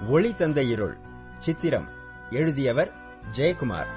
ஒளி தந்த இருள் சித்திரம் எழுதியவர் ஜெயக்குமார்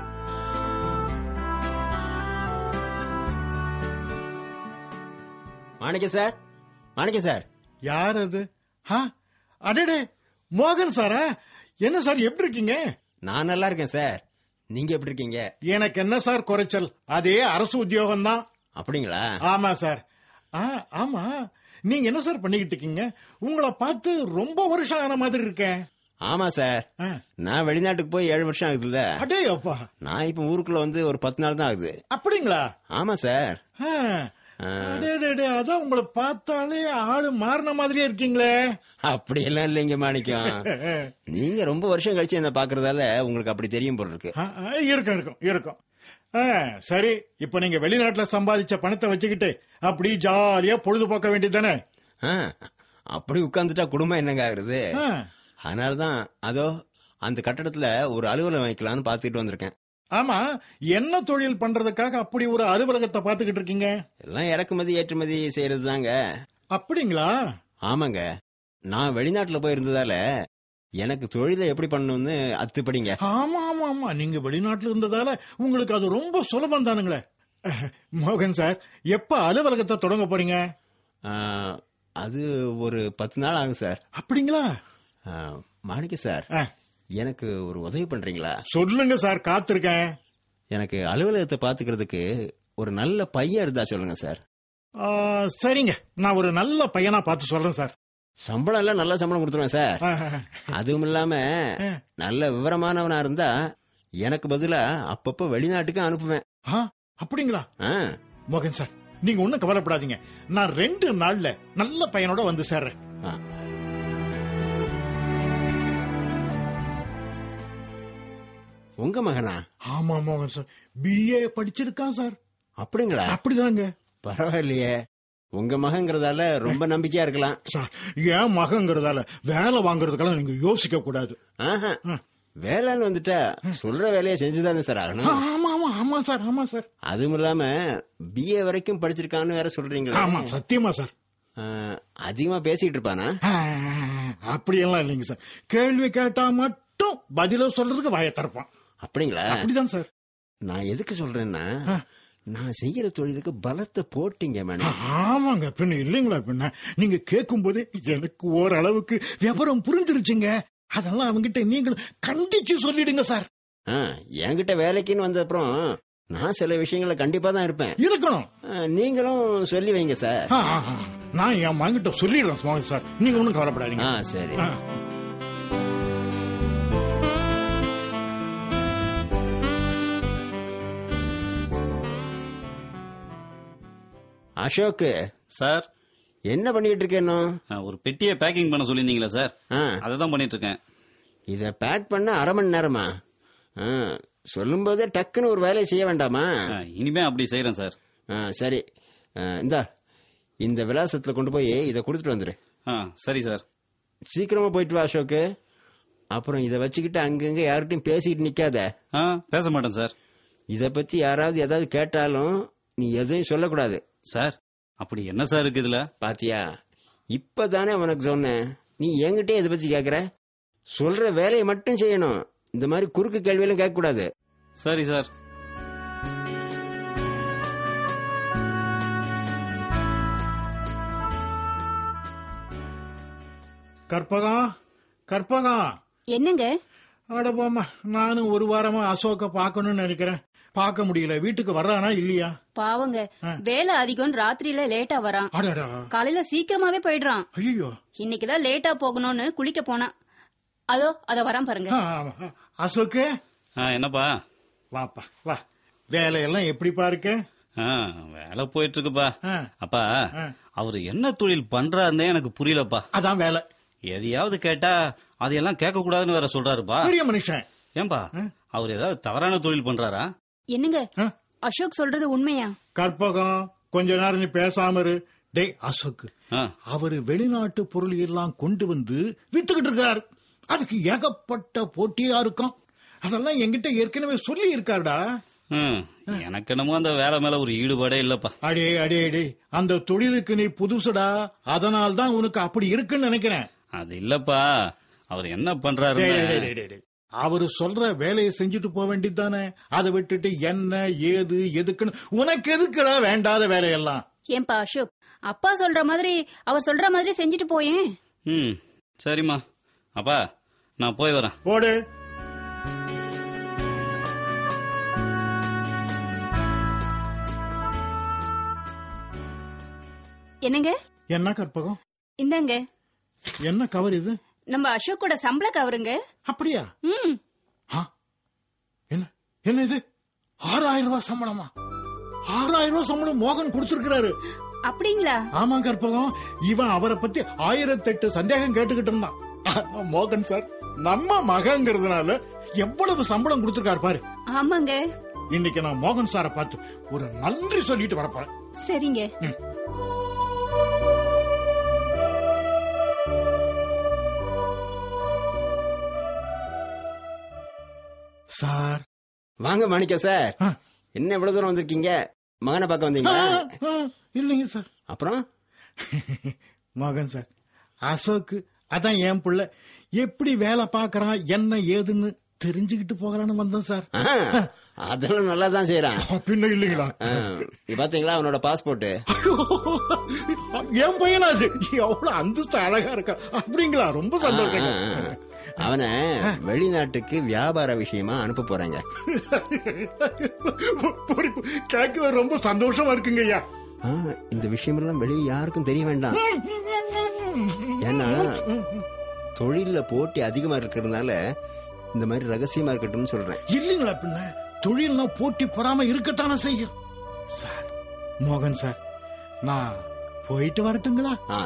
மாணிக்க சார் மாணிக்க சார் யார் அது ஹா அடடே மோகன் சாரா என்ன சார் எப்படி இருக்கீங்க நான் நல்லா இருக்கேன் சார் நீங்க எப்படி இருக்கீங்க எனக்கு என்ன சார் குறைச்சல் அதே அரசு உத்தியோகம் தான் அப்படிங்களா ஆமா சார் ஆ, ஆமா நீங்க என்ன சார் பண்ணிக்கிட்டு இருக்கீங்க உங்களை பார்த்து ரொம்ப வருஷம் ஆன மாதிரி இருக்கேன் ஆமா சார் ஆ, நான் வெளிநாட்டுக்கு போய் ஏழு வருஷம் ஆகுதுல்ல அடே அப்பா நான் இப்ப ஊருக்குள்ள வந்து ஒரு பத்து நாள் தான் ஆகுது அப்படிங்களா ஆமா சார் ஆ, ஆ, அடே, அடே, அடே, அதான் உங்களை பார்த்தாலே ஆளு மாறின மாதிரியே இருக்கீங்களே அப்படியெல்லாம் இல்லைங்க மாணிக்கம் நீங்க ரொம்ப வருஷம் கழிச்சு என்ன பாக்குறதால உங்களுக்கு அப்படி தெரியும் போல இருக்கு ஆ, ஆ, இருக்கும் இருக்கும் இருக்கும் ஆ, சரி இப்ப நீங்க வெளிநாட்டுல சம்பாதிச்ச பணத்தை வச்சுக்கிட்டு அப்படி ஜாலியா பொழுதுபோக்க வேண்டியதானே ஆ, அப்படி உட்கார்ந்துட்டா குடும்பம் என்னங்க ஆகுறது அதனாலதான் அதோ அந்த கட்டடத்துல ஒரு அலுவலகம் வைக்கலாம்னு பாத்துட்டு வந்திருக்கேன் ஆமா என்ன தொழில் பண்றதுக்காக அப்படி ஒரு அலுவலகத்தை பாத்துக்கிட்டு இருக்கீங்க எல்லாம் இறக்குமதி ஏற்றுமதி செய்யறது தாங்க அப்படிங்களா ஆமாங்க நான் வெளிநாட்டுல போய் இருந்ததால எனக்கு தொழிலை எப்படி பண்ணணும்னு அத்துப்படிங்க ஆமா ஆமா ஆமா நீங்க வெளிநாட்டுல இருந்ததால உங்களுக்கு அது ரொம்ப சுலபம் தானுங்களே அஹ், மோகன் சார் எப்ப அலுவலகத்தை தொடங்க போறீங்க ஆ, அது ஒரு பத்து நாள் ஆகும் சார் அப்படிங்களா ஆ, மாணிக்க சார் அஹ், எனக்கு ஒரு உதவி பண்றீங்களா சொல்லுங்க சார் காத்திருக்கேன் எனக்கு அலுவலகத்தை பாத்துக்கிறதுக்கு ஒரு நல்ல பையன் இருந்தா சொல்லுங்க சார் ஆ, சரிங்க நான் ஒரு நல்ல பையனா பார்த்து சொல்றேன் சார் சம்பளம் எல்லாம் நல்ல சம்பளம் கொடுத்துருவேன் சார் அஹ், அதுவும் இல்லாம அஹ், நல்ல விவரமானவனா இருந்தா எனக்கு பதிலா அப்பப்ப வெளிநாட்டுக்கு அனுப்புவேன் ஆ, அப்படிங்களா ஆ, மோகன் சார் நீங்க ஒண்ணும் கவலைப்படாதீங்க நான் ரெண்டு நாள்ல நல்ல பையனோட வந்து சேர்றேன் ஆ. உங்க மகனா ஆமா மோகன் சார் பிஏ படிச்சிருக்கான் சார் அப்படிங்களா அப்படிதாங்க பரவாயில்லையே உங்க மகங்கிறதால ரொம்ப நம்பிக்கையா இருக்கலாம் சார் ஏன் மகங்கிறதால வேலை வாங்குறதுக்கெல்லாம் நீங்க யோசிக்க கூடாது ஆஹா. ம். வேலைன்னு வந்துட்டா சொல்ற வேலையை செஞ்சுதானே சார் ஆகணும் ஆமா ஆமா ஆமா சார் ஆமா சார் அதுவும் இல்லாம பிஏ வரைக்கும் படிச்சிருக்கான்னு வேற சொல்றீங்களா ஆமா சத்தியமா சார் ஆ, அதிகமா பேசிட்டு இருப்பானா ஆ, அப்படியெல்லாம் இல்லைங்க சார் கேள்வி கேட்டா மட்டும் பதில சொல்றதுக்கு வாய திறப்பான் அப்படிங்களா அப்படிதான் சார் நான் எதுக்கு சொல்றேன்னா ஆ. நான் செய்யற தொழிலுக்கு பலத்தை போட்டீங்க மேடம் ஆமாங்க பின்ன இல்லைங்களா பின்ன நீங்க கேட்கும் போதே எனக்கு ஓரளவுக்கு விவரம் புரிஞ்சிருச்சுங்க அதெல்லாம் அவங்கிட்ட நீங்களும் கண்டிச்சு சொல்லிடுங்க சார் ஆ, என்கிட்ட வேலைக்குன்னு வந்த அப்புறம் நான் சில விஷயங்கள கண்டிப்பா தான் இருப்பேன் இருக்கணும் ஆ, நீங்களும் சொல்லி வைங்க சார் ஆ, ஆ, ஆ. நான் என் மகன்கிட்ட சொல்லிடுறேன் சுவாமி சார் நீங்க ஒண்ணும் கவலைப்படாதீங்க ஆ சரி ஆ. அசோக் சார் என்ன பண்ணிட்டு இருக்க இன்னும் அஹ், ஒரு பெட்டியை பேக்கிங் பண்ண சொல்லியிருந்தீங்களா சார் ஆ, அதை தான் பண்ணிட்டு இருக்கேன் இத பேக் பண்ண அரை மணி நேரமா ஆ, சொல்லும் போதே டக்குன்னு ஒரு வேலையை செய்ய வேண்டாமா அஹ், இனிமே அப்படி செய்யறேன் சார் ஆ, சரி ஆ, இந்தா இந்த விலாசத்துல கொண்டு போய் இதை கொடுத்துட்டு வந்துரு ஆ சரி சார் சீக்கிரமா போயிட்டு வா அசோக் அப்புறம் இதை வச்சுக்கிட்டு அங்கங்க யார்கிட்டயும் பேசிக்கிட்டு நிக்காத ஆ பேச மாட்டேன் சார் இத பத்தி யாராவது ஏதாவது கேட்டாலும் நீ எதையும் சொல்லக்கூடாது சார் அப்படி என்ன சார் இருக்கு இதுல பாத்தியா இப்பதானே உனக்கு சொன்னேன் நீ என்கிட்டயே இதை பத்தி கேக்குற சொல்ற வேலையை மட்டும் செய்யணும் இந்த மாதிரி குறுக்கு கேள்வியெல்லாம் கேட்க கூடாது சரி சார் கற்பகம் கற்பகம் என்னங்க அட போம்மா நானும் ஒரு வாரமா அசோக்க பார்க்கணும்னு நினைக்கிறேன் பார்க்க முடியல வீட்டுக்கு வர்றானா இல்லையா பாவங்க ஆ. வேலை அதிகம் ராத்திரியில லேட்டா வரான் அடடா காலையில சீக்கிரமாவே போயிடுறான் ஐயோ இன்னைக்குதான் லேட்டா போகணும்னு குளிக்க போனான் அதோ அத வரான் பாருங்க அசோக்கு ஆ என்னப்பா வாப்பா வா வேலையெல்லாம் எப்படிப்பா இருக்கு ஆ வேலை போயிட்டு இருக்குப்பா ஆ, அப்பா ஆ. அவர் என்ன தொழில் பண்றாருன்னே எனக்கு புரியலப்பா அதான் வேலை எதையாவது கேட்டா அதையெல்லாம் கேட்க கூடாதுன்னு வேற சொல்றாருப்பா பெரிய மனுஷன் ஏன்பா ஆ. அவர் ஏதாவது தவறான தொழில் பண்றாரா என்னங்க ஆ, அசோக் சொல்றது உண்மையா கற்பகம் கொஞ்ச நேரம் நீ பேசாம இரு டேய் அசோக் ஆ, அவரு வெளிநாட்டு பொருள் எல்லாம் கொண்டு வந்து வித்துக்கிட்டு இருக்காரு அதுக்கு ஏகப்பட்ட போட்டியா இருக்கும் அதெல்லாம் என்கிட்ட ஏற்கனவே சொல்லி இருக்காருடா ம், எனக்கு என்னமோ அந்த வேலை மேல ஒரு ஈடுபாடே இல்லப்பா அடே அடே அடே அந்த தொழிலுக்கு நீ புதுசுடா அதனால்தான் உனக்கு அப்படி இருக்குன்னு நினைக்கிறேன் அது இல்லப்பா அவர் என்ன பண்றாரு டேய், டேய், டேய், டேய், டேய். அவரு சொல்ற வேலையை செஞ்சுட்டு போக வேண்டியது தானே அதை விட்டுட்டு என்ன ஏது எதுக்குன்னு உனக்கு எதுக்குடா வேண்டாத வேலையெல்லாம் ஏன்பா அசோக் அப்பா சொல்ற மாதிரி அவர் சொல்ற மாதிரி செஞ்சுட்டு போயேன் ம் சரிம்மா அப்பா நான் போய் வரேன் போடு என்னங்க என்ன கற்பகம் இந்தாங்க என்ன கவர் இது நம்ம அசோக்கோட சம்பள கவருங்க அப்படியா ம் ஆ? என்ன என்ன இது ஆறாயிரம் ரூபாய் சம்பளமா ஆறாயிரம் ரூபாய் சம்பளம் மோகன் கொடுத்திருக்கிறாரு அப்படிங்களா ஆமா கற்பகம் இவன் அவரை பத்தி ஆயிரத்தெட்டு சந்தேகம் கேட்டுக்கிட்டு இருந்தான் ஆனா, மோகன் சார் நம்ம மகங்கிறதுனால எவ்வளவு சம்பளம் கொடுத்திருக்காரு பாரு ஆமாங்க இன்னைக்கு நான் மோகன் சாரை பார்த்து ஒரு நன்றி சொல்லிட்டு வரப்போறேன் சரிங்க சார் வாங்க மாணிக்க சார் ஆ. என்ன இவ்வளவு தூரம் வந்திருக்கீங்க மகனை பார்க்க வந்தீங்களா ஆ, இல்லைங்க சார் அப்புறம் மகன் சார் அசோக் அதான் என் புள்ள எப்படி வேலை பாக்குறான் என்ன ஏதுன்னு தெரிஞ்சுக்கிட்டு போகிறான்னு வந்தேன் சார் ஆ, அதெல்லாம் நல்லா தான் செய்யறான் பின்ன இல்லைங்களா நீ பாத்தீங்களா அவனோட பாஸ்போர்ட் என் பையனா அது எவ்வளவு அந்தஸ்து அழகா இருக்கா அப்படிங்களா ரொம்ப சந்தோஷம் அவனை வெளிநாட்டுக்கு வியாபார விஷயமா அனுப்ப போறாங்க புரிப்பு. கேட்கவே ரொம்ப சந்தோஷமா இருக்குங்க ஐயா ஆ, இந்த விஷயமெல்லாம் வெளியே யாருக்கும் தெரிய வேண்டாம் ஏன்னா தொழில்ல போட்டி அதிகமா இருக்கிறதுனால இந்த மாதிரி ரகசியமா இருக்கட்டும்னு சொல்றேன் இல்லைங்களா பின்ன தொழில்னா போட்டி பொறாம இருக்கத்தானே செய்யும் சார் மோகன் சார் நான் போயிட்டு வரட்டுங்களா ஆ,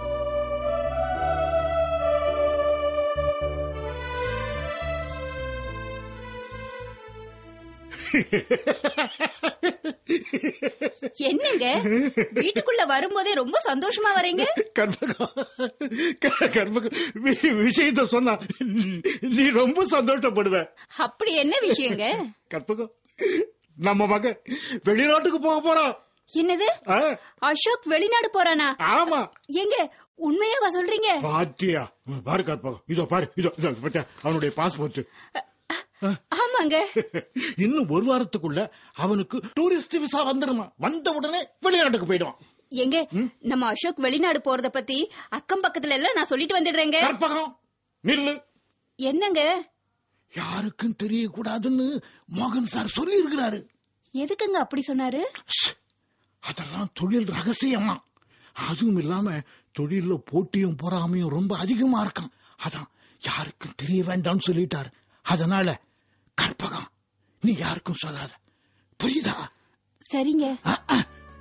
என்னங்க வீட்டுக்குள்ள வரும்போதே ரொம்ப சந்தோஷமா வரீங்க கற்பகம் க- கற்பகம் வி- விஷயத்த சொன்னா நீ- நீ ரொம்ப சந்தோஷப்படுவ அப்படி என்ன விஷயங்க கற்பகம் நம்ம மக வெளிநாட்டுக்கு போக போறோம் என்னது ஆ, அசோக் வெளிநாடு போறானா ஆமா எங்க உண்மையாவா சொல்றீங்க பாத்தியா பாரு கற்பகம் இதோ பாரு இதோ இதோ பாத்தியா அவனுடைய பாஸ்போர்ட் ஆமாங்க இன்னும் ஒரு வாரத்துக்குள்ள அவனுக்கு டூரிஸ்ட் விசா வந்துருமா வந்த உடனே வெளிநாட்டுக்கு போயிடுவான் எங்க நம்ம அசோக் வெளிநாடு போறத பத்தி அக்கம் பக்கத்துல எல்லாம் நான் சொல்லிட்டு வந்துடுறேங்க கற்பகம் நில்லு என்னங்க யாருக்கும் தெரியக்கூடாதுன்னு மோகன் சார் சொல்லி இருக்கிறாரு எதுக்குங்க அப்படி சொன்னாரு அதெல்லாம் தொழில் ரகசியமா அதுவும் இல்லாம தொழில்ல போட்டியும் பொறாமையும் ரொம்ப அதிகமா இருக்கான் அதான் யாருக்கும் தெரிய வேண்டாம்னு சொல்லிட்டாரு அதனால கற்பகம் நீ யாருக்கும் சொல்லாத புரியுதா சரிங்க அஹ், அஹ்.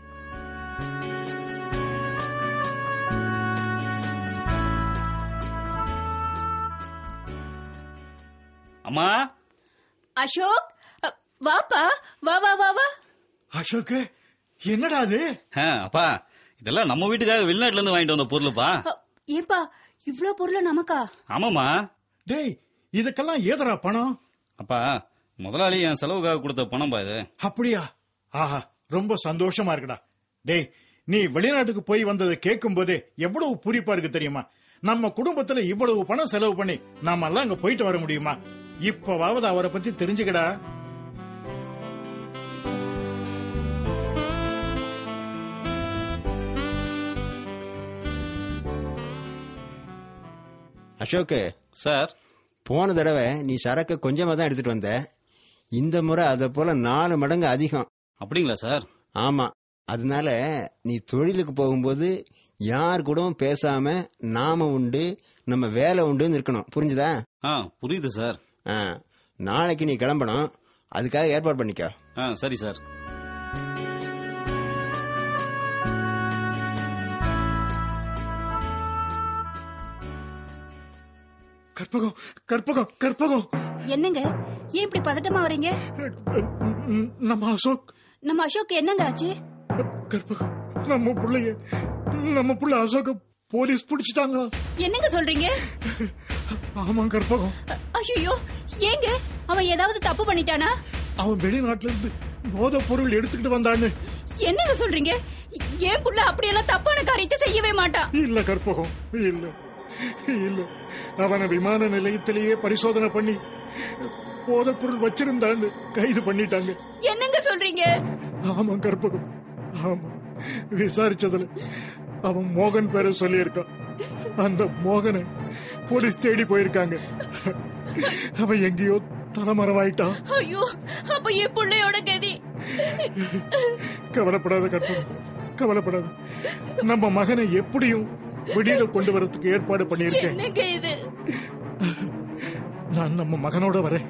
அம்மா அசோக் அ, வாப்பா வா வா வா வா அசோக் என்னடா அது ஆ, அப்பா இதெல்லாம் நம்ம வீட்டுக்காக வெளிநாட்டுல இருந்து வாங்கிட்டு வந்த பொருளுப்பா அ, ஏன்பா இவ்ளோ பொருள் நமக்கா ஆமாமா டேய் இதுக்கெல்லாம் ஏதரா பணம் அப்பா முதலாளி என் செலவுக்காக கொடுத்த பணம்பா இது அப்படியா ஆஹா ரொம்ப சந்தோஷமா இருக்குடா டேய் நீ வெளிநாட்டுக்கு போய் வந்ததை கேட்கும் போதே எவ்வளவு பூரிப்பா இருக்கு தெரியுமா நம்ம குடும்பத்துல இவ்வளவு பணம் செலவு பண்ணி நாம எல்லாம் அங்க போயிட்டு வர முடியுமா இப்பவாவது அவரை பத்தி தெரிஞ்சுக்கடா அசோக் சார் போன தடவை நீ சரக்கு கொஞ்சமா தான் எடுத்துட்டு வந்த இந்த முறை அதை போல நாலு மடங்கு அதிகம் அப்படிங்களா சார் ஆமா அதனால நீ தொழிலுக்கு போகும்போது யார் கூடவும் பேசாம நாம உண்டு நம்ம வேலை உண்டுன்னு இருக்கணும் புரிஞ்சுதா ஆ புரியுது சார் ஆ, நாளைக்கு நீ கிளம்பணும் அதுக்காக ஏற்பாடு பண்ணிக்கோ ஆ சரி சார் கற்பகம் கற்பகம் கற்பகம் என்னங்க ஏன் இப்படி பதட்டமா வரீங்க நம்ம அசோக் நம்ம அசோக் என்னங்க ஆச்சு கற்பகம் நம்ம புள்ளைய நம்ம புள்ள அசோக போலீஸ் பிடிச்சிட்டாங்க என்னங்க சொல்றீங்க ஆமா கற்பகம் ஐயோ ஏங்க அவன் ஏதாவது தப்பு பண்ணிட்டானா அவன் வெளிநாட்டுல இருந்து போதை பொருள் எடுத்துக்கிட்டு வந்தான்னு என்னங்க சொல்றீங்க ஏன் புள்ள அப்படியெல்லாம் தப்பான காரியத்தை செய்யவே மாட்டான் இல்ல கற்பகம் இல்ல இல்ல அவனை விமான நிலையத்திலேயே பரிசோதனை பண்ணி போதைப்பொருள் வச்சிருந்தான்னு கைது பண்ணிட்டாங்க என்னங்க சொல்றீங்க ஆமா கற்பகம் ஆமா விசாரிச்சதுல அவன் மோகன் பேரை சொல்லியிருக்கான் அந்த மோகனை போலீஸ் தேடி போயிருக்காங்க அவன் எங்கேயோ தலைமறைவாயிட்டான் ஐயோ அப்ப என் பிள்ளையோட கதி கவலைப்படாத கற்பகம் கவலைப்படாத நம்ம மகனை எப்படியும் வெளியில கொண்டு வரதுக்கு ஏற்பாடு பண்ணியிருக்கேன் என்னங்க இது நான் நம்ம மகனோட வரேன்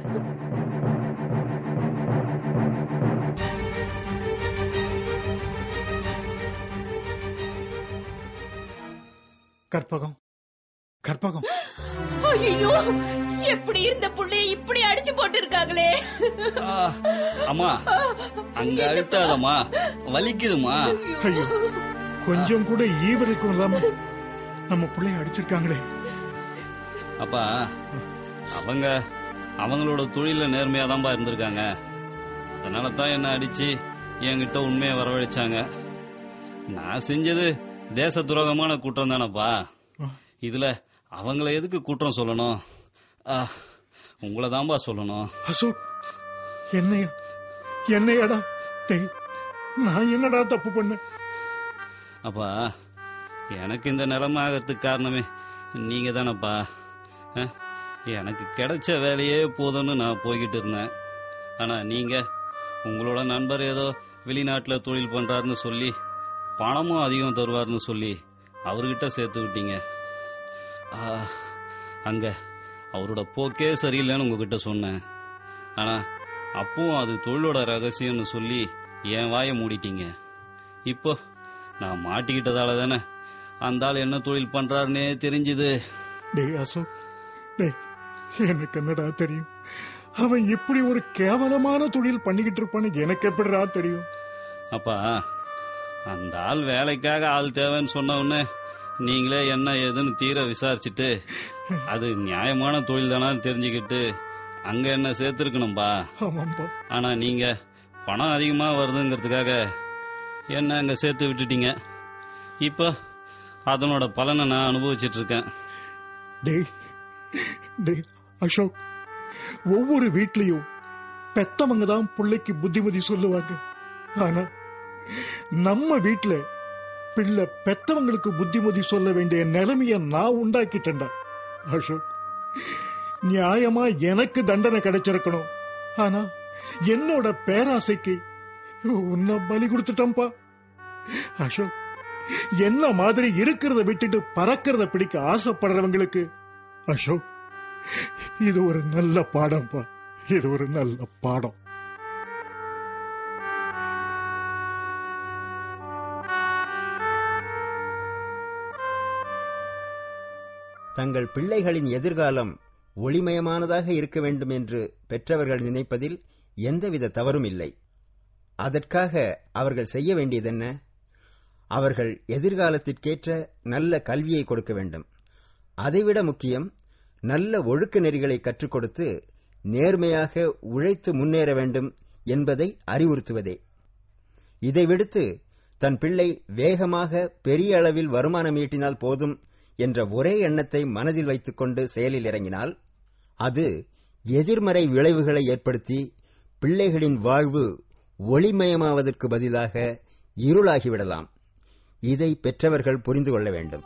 கற்பகம் கற்பகம் ஐயோ எப்படி இருந்த புள்ளைய இப்படி அடிச்சு போட்டு இருக்காங்களே ஆ, அம்மா அங்க அழுத்தாதம்மா வலிக்குதுமா ஐயோ கொஞ்சம் கூட ஈவருக்கும் இல்லாம நம்ம பிள்ளைய அடிச்சிருக்காங்களே அப்பா அவங்க அவங்களோட தொழில நேர்மையா தான்பா இருந்திருக்காங்க அதனால தான் என்ன அடிச்சு என்கிட்ட உண்மையை வரவழைச்சாங்க நான் செஞ்சது தேச துரோகமான குற்றம் தானப்பா இதுல அவங்கள எதுக்கு குற்றம் சொல்லணும் ஆ, உங்களை தான்பா சொல்லணும் அசோக் என்னையா என்னையாடா டேய் நான் என்னடா தப்பு பண்ணேன் அப்பா எனக்கு இந்த நிலைமை ஆகிறதுக்கு காரணமே நீங்க தானப்பா அஹ், எனக்கு கிடைச்ச வேலையே போதும்னு நான் போய்கிட்டு இருந்தேன் ஆனா நீங்க உங்களோட நண்பர் ஏதோ வெளிநாட்டுல தொழில் பண்றாருன்னு சொல்லி பணமும் அதிகம் தருவார்னு சொல்லி அவர்கிட்ட சேர்த்து விட்டீங்க ஆ, அங்க அவரோட போக்கே சரியில்லைன்னு உங்ககிட்ட சொன்னேன் ஆனா அப்பவும் அது தொழிலோட ரகசியம்னு சொல்லி என் வாயை மூடிட்டீங்க இப்போ நான் மாட்டிக்கிட்டதால தானே அந்த ஆள் என்ன தொழில் பண்றாருன்னே தெரிஞ்சுது டேய் அசோக் டேய் எனக்கு என்னடா தெரியும் அவன் இப்படி ஒரு கேவலமான தொழில் பண்ணிக்கிட்டு இருப்பான்னு எனக்கு எப்படிடா தெரியும் அப்பா அந்த ஆள் வேலைக்காக ஆள் தேவைன்னு சொன்ன உடனே நீங்களே என்ன ஏதுன்னு தீர விசாரிச்சுட்டு அது நியாயமான தொழில் தானான்னு தெரிஞ்சுக்கிட்டு அங்க என்ன சேர்த்துருக்கணும்பா ஆமாம்பா ஆனா நீங்க பணம் அதிகமா வருதுங்கிறதுக்காக என்ன அங்க சேர்த்து விட்டுட்டீங்க இப்போ அதனோட பலனை நான் அனுபவிச்சிட்டு இருக்கேன் டேய் டேய் அசோக் ஒவ்வொரு வீட்லயும் பெத்தவங்க தான் பிள்ளைக்கு புத்திமதி சொல்லுவாங்க ஆனா நம்ம வீட்ல பிள்ளை பெத்தவங்களுக்கு புத்திமதி சொல்ல வேண்டிய நிலைமைய நான் உண்டாக்கிட்டேன்டா அசோக் நியாயமா எனக்கு தண்டனை கிடைச்சிருக்கணும் ஆனா என்னோட பேராசைக்கு உன்னை பலி கொடுத்துட்டேன்பா அசோக் என்ன மாதிரி இருக்கிறத விட்டுட்டு பறக்கிறத பிடிக்க ஆசைப்படுறவங்களுக்கு அசோக் இது ஒரு நல்ல பாடம்ப்பா இது ஒரு நல்ல பாடம் தங்கள் பிள்ளைகளின் எதிர்காலம் ஒளிமயமானதாக இருக்க வேண்டும் என்று பெற்றவர்கள் நினைப்பதில் எந்தவித தவறும் இல்லை அதற்காக அவர்கள் செய்ய வேண்டியதென்ன அவர்கள் எதிர்காலத்திற்கேற்ற நல்ல கல்வியை கொடுக்க வேண்டும் அதைவிட முக்கியம் நல்ல ஒழுக்க நெறிகளை கற்றுக் கொடுத்து நேர்மையாக உழைத்து முன்னேற வேண்டும் என்பதை அறிவுறுத்துவதே இதை விடுத்து தன் பிள்ளை வேகமாக பெரிய அளவில் வருமானம் ஈட்டினால் போதும் என்ற ஒரே எண்ணத்தை மனதில் வைத்துக்கொண்டு செயலில் இறங்கினால் அது எதிர்மறை விளைவுகளை ஏற்படுத்தி பிள்ளைகளின் வாழ்வு ஒளிமயமாவதற்கு பதிலாக இருளாகிவிடலாம் இதை பெற்றவர்கள் புரிந்து கொள்ள வேண்டும்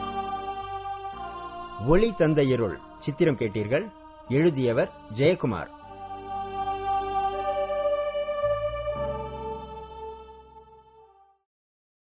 ஒளி தந்த இருள் சித்திரம் கேட்டீர்கள் எழுதியவர் ஜெயக்குமார்